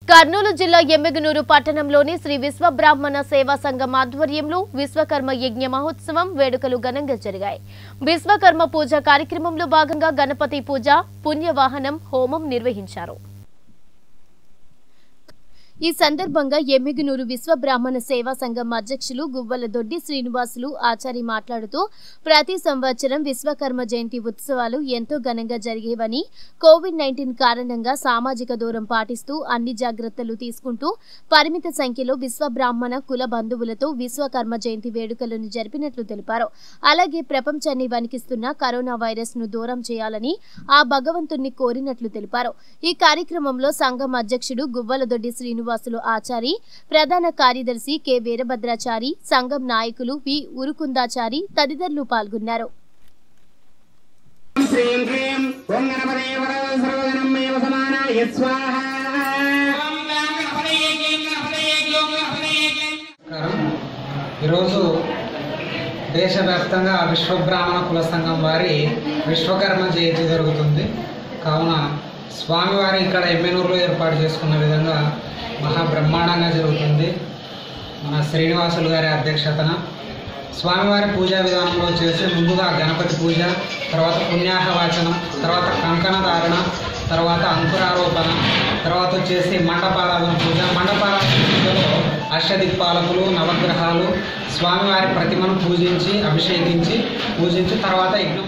కర్నూలు జిల్లా ఎమ్మెగనూరు పట్టణంలోని శ్రీ విశ్వ బ్రాహ్మణ సేవా సంఘం ఆధ్వర్యంలో విశ్వకర్మ యజ్ఞ మహోత్సవం వేడుకలు ఘనంగా జరిగాయి విశ్వకర్మ పూజ కార్యక్రమంలో భాగంగా గణపతి పూజ పుణ్యవాహనం హోమం నిర్వహించారు ఈ సందర్భంగా ఎమ్మిగునూరు విశ్వ బ్రాహ్మణ సేవా సంఘం అధ్యక్షులు గువ్వల దొడ్డి శ్రీనివాసులు ఆచారి మాట్లాడుతూ ప్రతి సంవత్సరం విశ్వకర్మ జయంతి ఉత్సవాలు ఎంతో ఘనంగా జరిగేవని కోవిడ్ నైన్టీన్ కారణంగా సామాజిక దూరం పాటిస్తూ అన్ని జాగ్రత్తలు తీసుకుంటూ పరిమిత సంఖ్యలో విశ్వ బ్రాహ్మణ కుల బంధువులతో విశ్వకర్మ జయంతి వేడుకలను జరిపినట్లు తెలిపారు అలాగే ప్రపంచాన్ని వణికిస్తున్న కరోనా వైరస్ ను దూరం చేయాలని ఆ భగవంతుణ్ణి కోరినట్లు తెలిపారు ఈ కార్యక్రమంలో సంఘం అధ్యక్షుడు గువ్వలదొడ్డి శ్రీనివాసులు ఆచారి ప్రధాన కార్యదర్శి కె వీరభద్రాచారి సంఘం నాయకులు వి ఉరుకుందాచారి తదితరులు పాల్గొన్నారు శ్రీం క్లీం ఓం గణపతే వరద సర్వజనమేవ సమానాయ స్వాహ నమస్కారం ఈరోజు దేశవ్యాప్తంగా విశ్వబ్రాహ్మణ కుల సంఘం వారి విశ్వకర్మ జయంతి జరుగుతుంది కావున స్వామివారి ఇక్కడ ఎమ్మెనూరులో ఏర్పాటు చేసుకున్న విధంగా మహా బ్రహ్మాండంగా జరుగుతుంది మన శ్రీనివాసులు గారి అధ్యక్షతన స్వామివారి పూజా విధానంలో వచ్చేసి ముందుగా గణపతి పూజ తర్వాత పుణ్యాహవాచనం తర్వాత కంకణ ధారణ తర్వాత అంకురారోపణ తర్వాత వచ్చేసి మండపారాధన పూజ మండపారాధన పూజలో అష్టదిక్పాలకులు నవగ్రహాలు స్వామివారి ప్రతిమను పూజించి అభిషేకించి పూజించి తర్వాత యజ్ఞం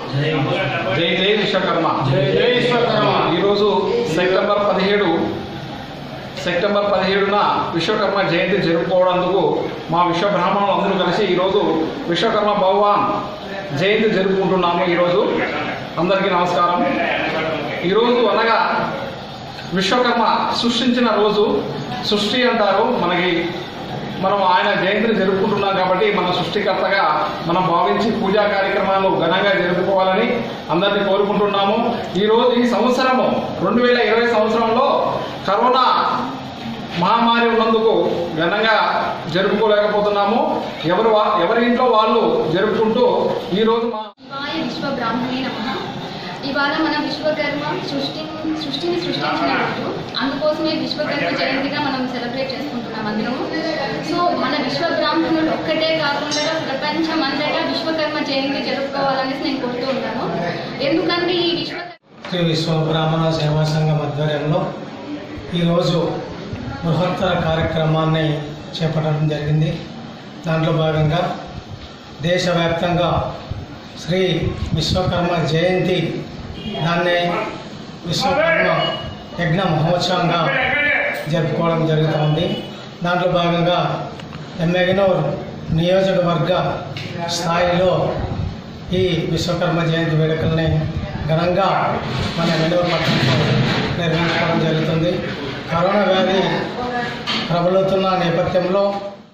జై జై విశ్వకర్మ జై జై విశ్వకర్మ ఈరోజు సెప్టెంబర్ పదిహేడు సెప్టెంబర్ పదిహేడున విశ్వకర్మ జయంతి జరుపుకోవడందుకు మా విశ్వ బ్రాహ్మణులు అందరూ కలిసి ఈరోజు విశ్వకర్మ భగవాన్ జయంతి జరుపుకుంటున్నాము ఈరోజు అందరికీ నమస్కారం ఈరోజు అనగా విశ్వకర్మ సృష్టించిన రోజు సృష్టి అంటారు మనకి మనం ఆయన జయంతిని జరుపుకుంటున్నాం కాబట్టి మన సృష్టికర్తగా మనం భావించి పూజా కార్యక్రమాలు ఘనంగా జరుపుకోవాలని అందరినీ కోరుకుంటున్నాము ఈరోజు ఈ సంవత్సరము రెండు వేల ఇరవై సంవత్సరంలో కరోనా మహమ్మారి ఉన్నందుకు ఘనంగా జరుపుకోలేకపోతున్నాము ఎవరు వా- ఎవరి ఇంట్లో వాళ్ళు జరుపుకుంటూ ఈరోజు మా శివాయ విశ్వ బ్రాహ్మణే నమ ఇవాళ మన విశ్వకర్మ సృష్టి సృష్టిని సృష్టించిన రోజు అందుకోసమే విశ్వకర్మ జయంతిగా మనం సెలబ్రేట్ చేసుకుంటున్నాం అందరము సో మన విశ్వ బ్రాహ్మణులు ఒక్కటే కాకుండా ప్రపంచం అంతటా విశ్వకర్మ జయంతి జరుపుకోవాలనేసి నేను కోరుతూ ఉన్నాను ఎందుకంటే ఈ విశ్వ శ్రీ విశ్వ బ్రాహ్మణ సేవా సంఘం ఆధ్వర్యంలో ఈరోజు బృహత్తర కార్యక్రమాన్ని చేపట్టడం జరిగింది దాంట్లో భాగంగా దేశవ్యాప్తంగా శ్రీ విశ్వకర్మ జయంతి దాన్నే విశ్వకర్మ యజ్ఞ మహోత్సవంగా జరుపుకోవడం జరుగుతుంది దాంట్లో భాగంగా ఎమ్మెగనూర్ నియోజకవర్గ స్థాయిలో ఈ విశ్వకర్మ జయంతి వేడుకల్ని ఘనంగా మన వెలువర్ పట్టణంలో నిర్వహించుకోవడం జరుగుతుంది కరోనా వ్యాధి ప్రబలుతున్న నేపథ్యంలో